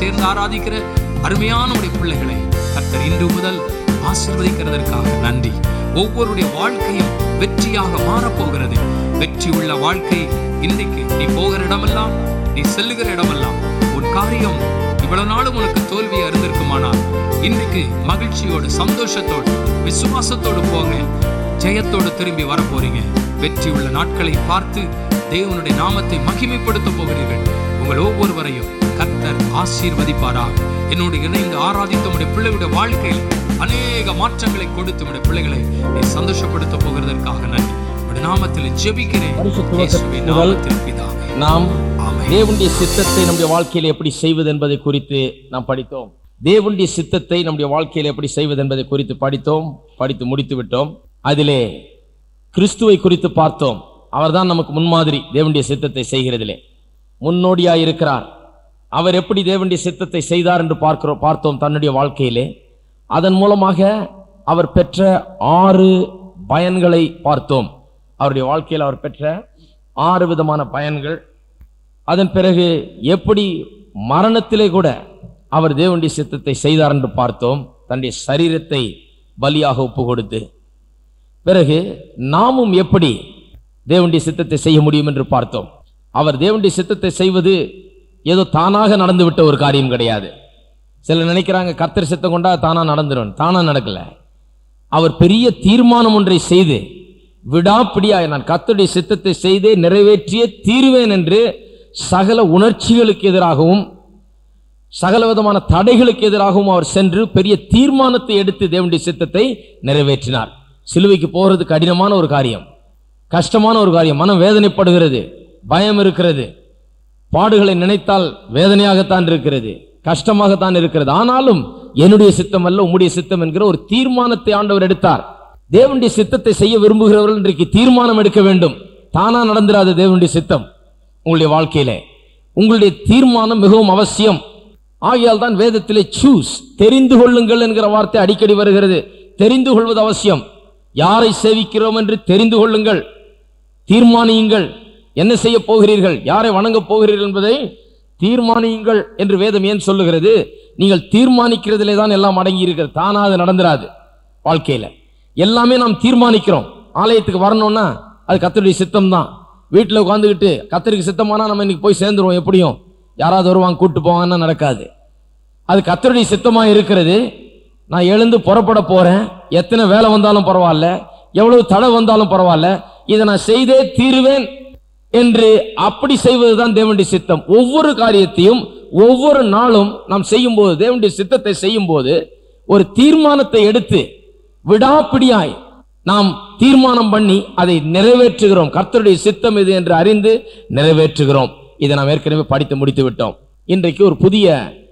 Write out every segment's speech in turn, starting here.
சேர்ந்து ஆராதிக்கிற அருமையான உடைய பிள்ளைகளை கர்த்தர் இன்று முதல் ஆசீர்வதிக்கிறதற்காக நன்றி ஒவ்வொருடைய வாழ்க்கையும் வெற்றியாக மாறப்போகிறது வெற்றி உள்ள வாழ்க்கை இன்றைக்கு நீ போகிற இடமெல்லாம் நீ செல்லுகிற இடமெல்லாம் உன் காரியம் இவ்வளவு நாளும் உனக்கு தோல்வியா இருந்திருக்குமானால் இன்றைக்கு மகிழ்ச்சியோடு சந்தோஷத்தோடு விசுவாசத்தோடு போங்க ஜெயத்தோடு திரும்பி வர போறீங்க வெற்றி உள்ள நாட்களை பார்த்து தேவனுடைய நாமத்தை மகிமைப்படுத்த போகிறீர்கள் உங்கள் ஒவ்வொருவரையும் கர்த்தர் ஆசீர்வதிப்பாராக என்னோடு இணைந்து ஆராதித்த உடைய பிள்ளைகளுடைய வாழ்க்கையில் அநேக மாற்றங்களை கொடுத்து உடைய பிள்ளைகளை நீ சந்தோஷப்படுத்த போகிறதற்காக நன்றி உடைய நாமத்தில் ஜெபிக்கிறேன் பரிசுத்த இயேசுவின் முதல் நாமத்தில் பிதாவே நாம் ஆமென். தேவனுடைய சித்தத்தை நம்முடைய வாழ்க்கையில் எப்படி செய்வது என்பதை குறித்து நாம் படித்தோம் தேவனுடைய சித்தத்தை நம்முடைய வாழ்க்கையில் எப்படி செய்வது என்பதை குறித்து படித்தோம் படித்து முடித்து விட்டோம் அதிலே கிறிஸ்துவை குறித்து பார்த்தோம் அவர்தான் நமக்கு முன்மாதிரி தேவனுடைய சித்தத்தை செய்கிறதிலே முன்னோடியாய் இருக்கிறார் அவர் எப்படி தேவனுடைய சித்தத்தை செய்தார் என்று பார்க்கிறோம் பார்த்தோம் தன்னுடைய வாழ்க்கையிலே அதன் மூலமாக அவர் பெற்ற ஆறு பயன்களை பார்த்தோம் அவருடைய வாழ்க்கையில் அவர் பெற்ற ஆறு விதமான பயன்கள் அதன் பிறகு எப்படி மரணத்திலே கூட அவர் தேவனுடைய சித்தத்தை செய்தார் என்று பார்த்தோம் தன்னுடைய சரீரத்தை பலியாக ஒப்பு கொடுத்து பிறகு நாமும் எப்படி தேவனுடைய சித்தத்தை செய்ய முடியும் என்று பார்த்தோம் அவர் தேவனுடைய சித்தத்தை செய்வது ஏதோ தானாக நடந்துவிட்ட ஒரு காரியம் கிடையாது சிலர் நினைக்கிறாங்க கர்த்தர் சித்தம் கொண்டா தானா நடந்துடும் தானா நடக்கல அவர் பெரிய தீர்மானம் ஒன்றை செய்து விடாப்பிடியாய் நான் கர்த்தருடைய சித்தத்தை செய்தே நிறைவேற்றியே தீருவேன் என்று சகல உணர்ச்சிகளுக்கு எதிராகவும் சகல விதமான தடைகளுக்கு எதிராகவும் அவர் சென்று பெரிய தீர்மானத்தை எடுத்து தேவனுடைய சித்தத்தை நிறைவேற்றினார் சிலுவைக்கு போகிறது கடினமான ஒரு காரியம் கஷ்டமான ஒரு காரியம் மனம் வேதனைப்படுகிறது பயம் இருக்கிறது பாடுகளை நினைத்தால் வேதனையாகத்தான் இருக்கிறது கஷ்டமாகத்தான் இருக்கிறது ஆனாலும் என்னுடைய சித்தம் அல்ல உம்முடைய சித்தம் என்கிற ஒரு தீர்மானத்தை ஆண்டவர் எடுத்தார் தேவனுடைய சித்தத்தை செய்ய விரும்புகிறவர்கள் இன்றைக்கு தீர்மானம் எடுக்க வேண்டும் தானா நடந்துராது தேவனுடைய சித்தம் உங்களுடைய வாழ்க்கையிலே உங்களுடைய தீர்மானம் மிகவும் அவசியம் ஆகையால் தான் வேதத்திலே சூஸ் தெரிந்து கொள்ளுங்கள் என்கிற வார்த்தை அடிக்கடி வருகிறது தெரிந்து கொள்வது அவசியம் யாரை சேவிக்கிறோம் என்று தெரிந்து கொள்ளுங்கள் தீர்மானியுங்கள் என்ன செய்ய போகிறீர்கள் யாரை வணங்கப் போகிறீர்கள் என்பதை தீர்மானியுங்கள் என்று வேதம் ஏன் சொல்லுகிறது நீங்கள் தீர்மானிக்கிறதிலே தான் எல்லாம் அடங்கி இருக்கிறது தானா அது நடந்துராது வாழ்க்கையில எல்லாமே நாம் தீர்மானிக்கிறோம் ஆலயத்துக்கு வரணும்னா அது கத்தருடைய சித்தம் தான் வீட்டில் உட்காந்துக்கிட்டு கத்தருக்கு சித்தமானா நம்ம இன்னைக்கு போய் சேர்ந்துருவோம் எப்படியும் யாராவது வருவாங்க கூட்டு போவாங்கன்னா நடக்காது அது கத்தருடைய சித்தமா இருக்கிறது நான் எழுந்து புறப்பட போறேன் எத்தனை வேலை வந்தாலும் பரவாயில்ல எவ்வளவு தடை வந்தாலும் பரவாயில்ல இதை நான் செய்தே தீருவேன் என்று அப்படி செய்வதுதான் தேவனுடைய சித்தம் ஒவ்வொரு காரியத்தையும் ஒவ்வொரு நாளும் நாம் செய்யும்போது தேவனுடைய சித்தத்தை செய்யும்போது ஒரு தீர்மானத்தை எடுத்து விடாப்பிடியாய் நாம் தீர்மானம் பண்ணி அதை நிறைவேற்றுகிறோம் கர்த்தருடைய சித்தம் இது என்று அறிந்து நிறைவேற்றுகிறோம் இதை நாம் ஏற்கனவே படித்து முடித்து விட்டோம் இன்றைக்கு ஒரு புதிய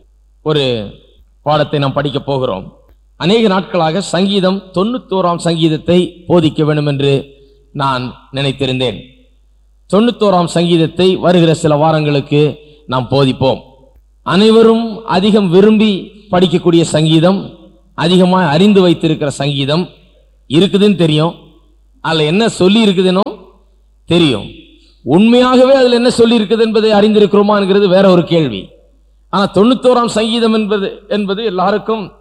ஒரு பாடத்தை நாம் படிக்க போகிறோம் அநேக நாட்களாக சங்கீதம் தொண்ணூத்தோராம் சங்கீதத்தை போதிக்க வேண்டும் என்று நான் நினைத்திருந்தேன் தொண்ணூத்தோராம் சங்கீதத்தை வருகிற சில வாரங்களுக்கு நாம் போதிப்போம் அனைவரும் அதிகம் விரும்பி படிக்கக்கூடிய சங்கீதம் அதிகமாக அறிந்து வைத்திருக்கிற சங்கீதம் இருக்குதுன்னு தெரியும் அதில் என்ன சொல்லி இருக்குதுன்னு தெரியும் உண்மையாகவே அதில் என்ன சொல்லி இருக்குது என்பதை அறிந்திருக்கிறோமா என்கிறது வேற ஒரு கேள்வி ஆனா தொண்ணூத்தோராம் சங்கீதம் என்பது என்பது எல்லாருக்கும்